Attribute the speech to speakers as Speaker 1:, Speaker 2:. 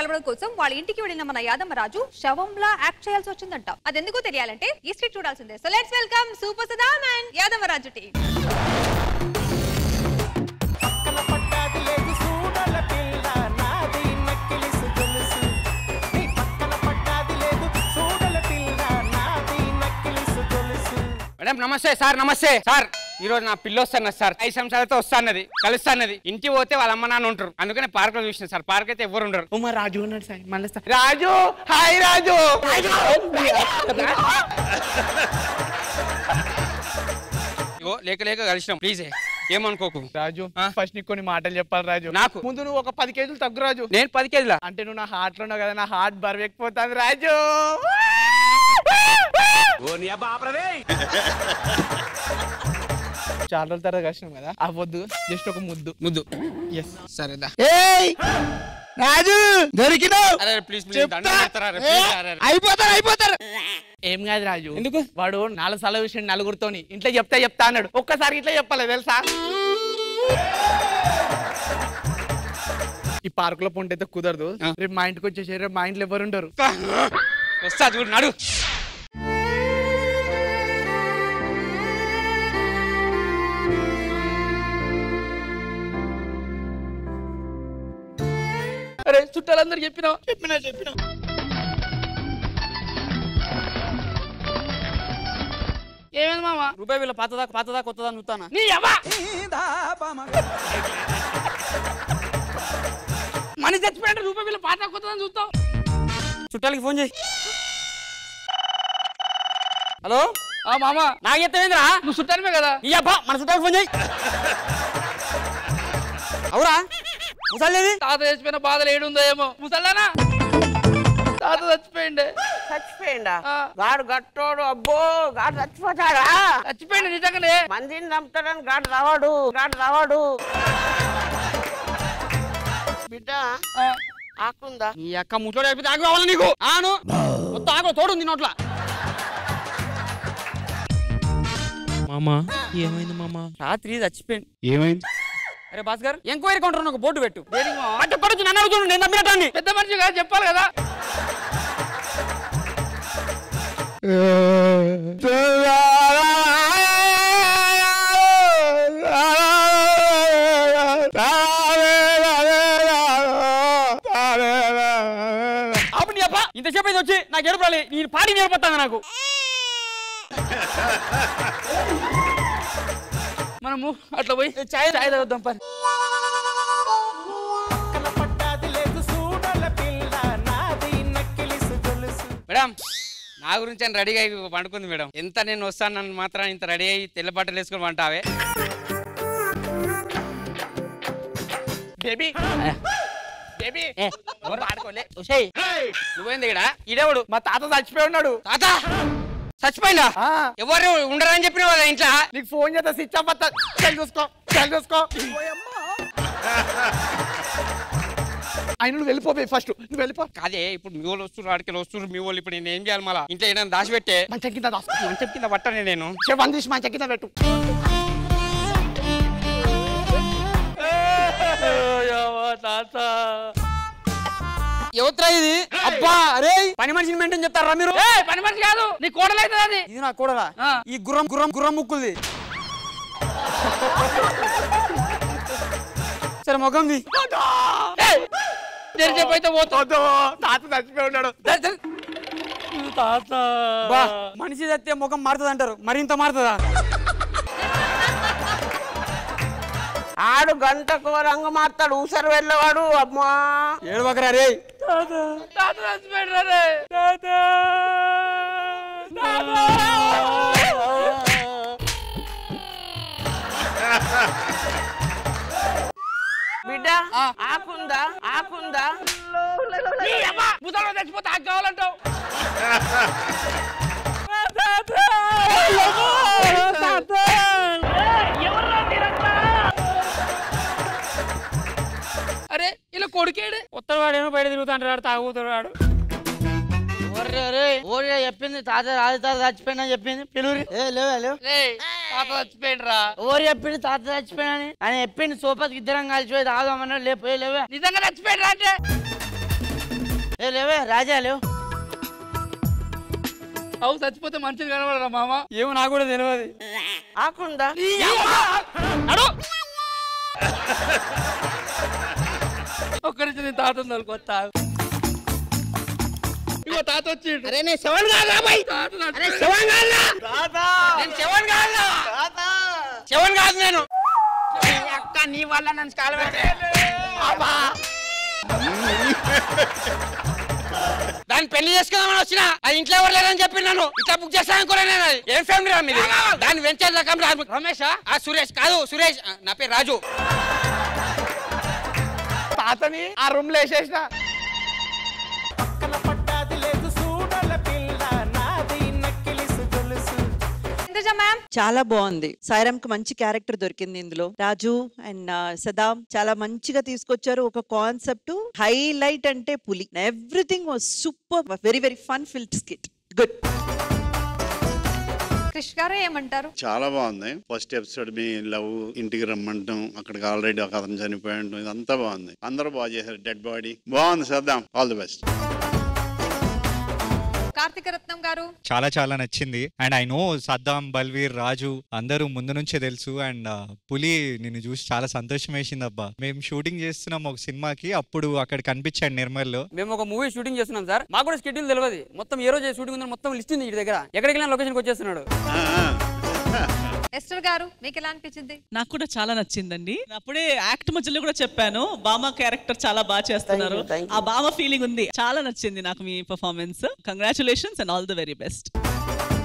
Speaker 1: కలవడం కోసం వాళ్ళ ఇంటికి వెళ్ళిన మన యాదమ్మరాజు శవంలా యాక్ట్ చేయాల్సి వచ్చిందంట అదెందుకు తెలియాలంటే ఈ స్ట్రీట్ చూడాల్సిందే so let's welcome super Saddam and Yadammaraju team
Speaker 2: పక్కన పట్టాది లేదు సూడల పిల్ల నాది నక్కిలిసు గొలుసు నీ పక్కన పట్టాది లేదు సూడల పిల్ల నాది నక్కిలిసు గొలుసు
Speaker 3: మేడం నమస్తే సార్ నమస్తే సార్ ఈ రోజు నా పిల్ల వస్తున్నది సార్ ఐదు సంవత్సరాలతో వస్తాన్నది కలుస్తాన్నది ఇంటికి పోతే వాళ్ళ అమ్మ నాన్న ఉంటారు అందుకనే పార్క్ లో చూసిన సార్ పార్క్ అయితే ఎవరు ఉండరు
Speaker 4: ఉమా రాజు ఉన్నాడు సార్ మళ్ళీ సార్
Speaker 3: రాజు హాయ్ రాజు ఇగో లేక లేక కలిసినాం ప్లీజ్ ఏమనుకోకు
Speaker 4: రాజు
Speaker 3: ఆ?
Speaker 4: ఫస్ట్ నీకు కొన్ని మాటలు చెప్పాలి రాజు
Speaker 3: నాకు?
Speaker 4: ముందు నువ్వు ఒక పది కేజీలు తగ్గు రాజు
Speaker 3: నేను పది కేజీల
Speaker 4: అంటే నువ్వు నా హార్ట్ లో ఉన్నావు కదా నా హార్ట్ బరువెక్కిపోతుంది రాజు చాలా రోజుల తర్వాత కలిసినాం కదా అవ్వద్దు జస్ట్ ఒక ముద్దు
Speaker 3: ముద్దు
Speaker 4: ఎస్
Speaker 3: సరేదా
Speaker 5: ఏయ్ రాజు దొరికినావు
Speaker 3: అరే ప్లీజ్ ప్లీజ్
Speaker 5: చెప్తా.
Speaker 3: దండం పెడతారా రే,
Speaker 5: ఏ,
Speaker 3: please, అరే, అరే.
Speaker 5: అయిపోతారు అయిపోతారు
Speaker 4: ఏం కాదు రాజు
Speaker 3: ఎందుకు?
Speaker 4: వాడు నాలుగు సార్లు విషయం నలుగురితోని ఇంట్లో చెప్తా చెప్తా అన్నాడు ఒక్కసారి ఇట్లా చెప్పాలి తెలుసా ఈ పార్క్ లో పొంటి అయితే కుదరదు
Speaker 3: ఆ.
Speaker 4: రేపు మా ఇంటికి వచ్చేసి రేపు మా ఇంట్లో ఎవరు ఉండరు
Speaker 3: వస్తా చూడు నడు
Speaker 4: అరే చుట్టాలందరూ చెప్పినా
Speaker 5: చెప్పినా చెప్పినా
Speaker 4: ఏమైంది మామ
Speaker 6: రూపాయి వీళ్ళ పాతదా పాతదా కొత్తదా చూస్తానా
Speaker 4: నీ అవ్వ మనిషి చచ్చిపోయిన రూపాయి వీళ్ళ పాత కొత్తదని చూస్తావు
Speaker 6: చుట్టాలకి ఫోన్ చేయి హలో
Speaker 4: ఆ మామ
Speaker 6: నాకు ఎత్తవేంద్రా
Speaker 4: నువ్వు చుట్టానివే కదా
Speaker 6: ఈ అబ్బా మన చుట్టాలకు ఫోన్ చేయి అవురా ముసలేది
Speaker 4: తాత చచ్చిపోయిన బాధలు ఏడుందో ఏమో ముసల్లానా తాత చచ్చిపోయిండే
Speaker 7: చచ్చిపోయిండా
Speaker 4: ఆ.
Speaker 7: గాడు గట్టోడు అబ్బో గాడు చచ్చిపోతాడా
Speaker 4: చచ్చిపోయింది నిజంగానే
Speaker 7: మందిని చంపుతాడని గాడు రావాడు గాడు రావాడు బిడ్డ ఆకుందా
Speaker 6: నీ అక్క ముసలోడు అయిపోతే ఆకు కావాలి నీకు ఆను మొత్తం ఆకు తోడు ఉంది నోట్ల మామా ఏమైంది మామా రాత్రి చచ్చిపోయింది
Speaker 5: ఏమైంది
Speaker 6: అరే భాస్కర్ ఎంక్వైరీ కౌంటర్ ఒక బోర్డు పెట్టు ప్రతి ఒక్కడు వచ్చి నన్ను అడుగుతుండు నేను తమ్మినటాన్ని
Speaker 4: పెద్ద మనిషి కదా చెప్పాలి కదా
Speaker 6: అప్పుడు నీ అబ్బా ఇంతసేపు అయితే వచ్చి నాకు ఎడుపురాలి నేను పాడి నేర్పతాను నాకు
Speaker 4: మనము అట్లా పోయి చాయ్ చాయ్ తాగుదాం పని
Speaker 2: పక్కన పట్టాది లేదు సూడల పిల్ల నాది నక్కిలిసు గొలుసు
Speaker 3: మేడం నా గురించి అని రెడీగా అయి పండుకుంది మేడం ఎంత నేను వస్తాను మాత్రం ఇంత రెడీ అయ్యి తెల్ల బట్టలు వేసుకొని పంటావే
Speaker 4: బేబీ బేబీ పాడుకోలే
Speaker 3: నువ్వేంది ఇక్కడ ఈడేవుడు
Speaker 4: మా తాత చచ్చిపోయి ఉన్నాడు
Speaker 3: తాత చచ్చిపోయిందా
Speaker 4: ఆ.
Speaker 3: ఎవరు ఉండరని చెప్పిన వాళ్ళ ఇంట్లో
Speaker 4: నీకు ఫోన్ చేస్తా స్విచ్ ఆఫ్ వస్తా చెల్ చూసుకో చెల్ చూసుకో ఆయన నువ్వు వెళ్ళిపోయి ఫస్ట్ నువ్వు వెళ్ళిపో
Speaker 3: కాదే ఇప్పుడు మీ వాళ్ళు వస్తున్నారు ఆడికి వస్తున్నారు మీ వాళ్ళు ఇప్పుడు నేను ఏం చేయాలి మళ్ళీ ఇంట్లో ఏదైనా దాచిపెట్టే
Speaker 4: మంచం కింద దాసుకో
Speaker 3: మంచం కింద పట్టనే నేను
Speaker 4: చెవన్ తీసి మంచం కింద పెట్టు
Speaker 6: ఎవత్రా ఇది అబ్బా అరే పని మనిషిని మెయింటైన్ చెప్తారా మీరు
Speaker 4: ఏయ్, పని మనిషి కాదు నీ కోడలు అవుతుంది అది
Speaker 6: ఇది నా కూడరా
Speaker 4: ఆ.
Speaker 6: ఈ గుర్రం గుర్రం గుర్రం ముక్కుది సరే మొగంది
Speaker 4: తెరిచేపు అయితే పోతుంది తాత చచ్చిపోయి ఉన్నాడు తాత
Speaker 6: బా మనిషి తెస్తే ముఖం మారుతుంది అంటారు మరింత మారుతుందా
Speaker 7: ఆడు గంటకు రంగు మారుతాడు ఊసరు వెళ్ళవాడు అమ్మా
Speaker 6: ఏడు బకరా రే
Speaker 4: తాత చచ్చిపోయినా రే
Speaker 7: బిడ్డ ఆకుందా ఆకుందా
Speaker 4: ముసలి చచ్చిపోతే ఆకు కావాలంటావు అరే ఇలా కొడుకేడు
Speaker 6: కొత్త వాడు ఏమో బయట తిరుగుతాంటాడు తాగుతాడు వాడు
Speaker 7: ఓరే చెప్పింది తాత రాజు తాత చచ్చిపోయినా చెప్పింది పిలువురి ఏ లేవే లేవు
Speaker 4: రే తాత చచ్చిపోయిండ్రా
Speaker 7: ఓరు చెప్పింది తాత చచ్చిపోయినా అని చెప్పింది సోపతికి ఇద్దరం కలిసిపోయి తాగుదామన్నా లేపోయి లేవే
Speaker 4: నిజంగా చచ్చిపోయిండ్రా అంటే
Speaker 7: ఏ లేవే రాజా లేవు
Speaker 4: అవు చచ్చిపోతే మనుషులు కనబడరా మామ
Speaker 6: ఏమో నాకు కూడా తెలియదు
Speaker 7: ఆకుందా
Speaker 4: అడు ఒక్క నుంచి నేను తాత కొత్త ఇగో తాత వచ్చిండు
Speaker 3: అరే నేను శవన్ కాదా బాయ్
Speaker 4: తాత
Speaker 3: అరే శవన్ కాదా నేను శవన్ కాదా శవన్ కాదు నేను నీ అక్క నీ వల్ల నన్ను కాలు అబ్బా దాన్ని పెళ్లి చేసుకుందామని వచ్చిన అది ఇంట్లో ఎవరు లేరని చెప్పి నన్ను ఇట్లా బుక్ చేస్తాను కూడా నేను అది. ఏం ఫ్యామిలీ రా మీది దాన్ని వెంచర్ రకం రా రమేష్ ఆ సురేష్ కాదు సురేష్ ఆ, నా పేరు రాజు తాతని ఆ రూమ్ లో వేసేసిన
Speaker 2: పక్కన పట్టాది లేదు సూడల పిల్ల నాది నక్కిలిసు గొలుసు
Speaker 1: ఇంద్రజ మ్యామ్
Speaker 8: చాలా బాగుంది సాయిరామ్ కి మంచి క్యారెక్టర్ దొరికింది ఇందులో రాజు అండ్ సదాం చాలా మంచిగా తీసుకొచ్చారు ఒక కాన్సెప్ట్ హైలైట్ అంటే పులి everything was super very very fun filled skit good
Speaker 1: Krish గారు ఏమంటారు
Speaker 9: చాలా బాగుంది ఫస్ట్ ఎపిసోడ్ మీ లవ్ ఇంటికి రమ్మంటాం అక్కడికి ఆల్రెడీ ఒక అతను చనిపోయాడు ఇదంతా బాగుంది అందరూ బాగా చేశారు డెడ్ బాడీ బాగుంది Saddam all the best
Speaker 1: Karthika Ratnam గారు
Speaker 10: చాలా చాలా నచ్చింది and I know Saddam Balveer Raju అందరూ ముందు నుంచే తెలుసు అండ్ పులి నిన్ను చూసి చాలా సంతోషం వేసింది అబ్బా మేము షూటింగ్ చేస్తున్నాం ఒక సినిమాకి అప్పుడు అక్కడ కనిపించాడు నిర్మల్లో
Speaker 6: మేము ఒక మూవీ షూటింగ్ చేస్తున్నాం సార్ మాకు కూడా షెడ్యూల్ తెలియదు మొత్తం ఏ రోజు షూటింగ్ ఉందని మొత్తం లిస్ట్ ఉంది ఇంటి దగ్గర ఎక్కడికి వెళ్ళిన లొకేషన్కి వచ్చేస్తున్నాడు
Speaker 1: ఎస్టర్ గారు మీకు ఎలా అనిపించింది
Speaker 11: నాకు కూడా చాలా నచ్చిందండి అప్పుడే యాక్ట్ మధ్యలో కూడా చెప్పాను బామ క్యారెక్టర్ చాలా బాగా చేస్తున్నారు
Speaker 7: Thank you, thank you.
Speaker 11: ఆ బామ ఫీలింగ్ ఉంది చాలా నచ్చింది నాకు మీ performance congratulations and all the very best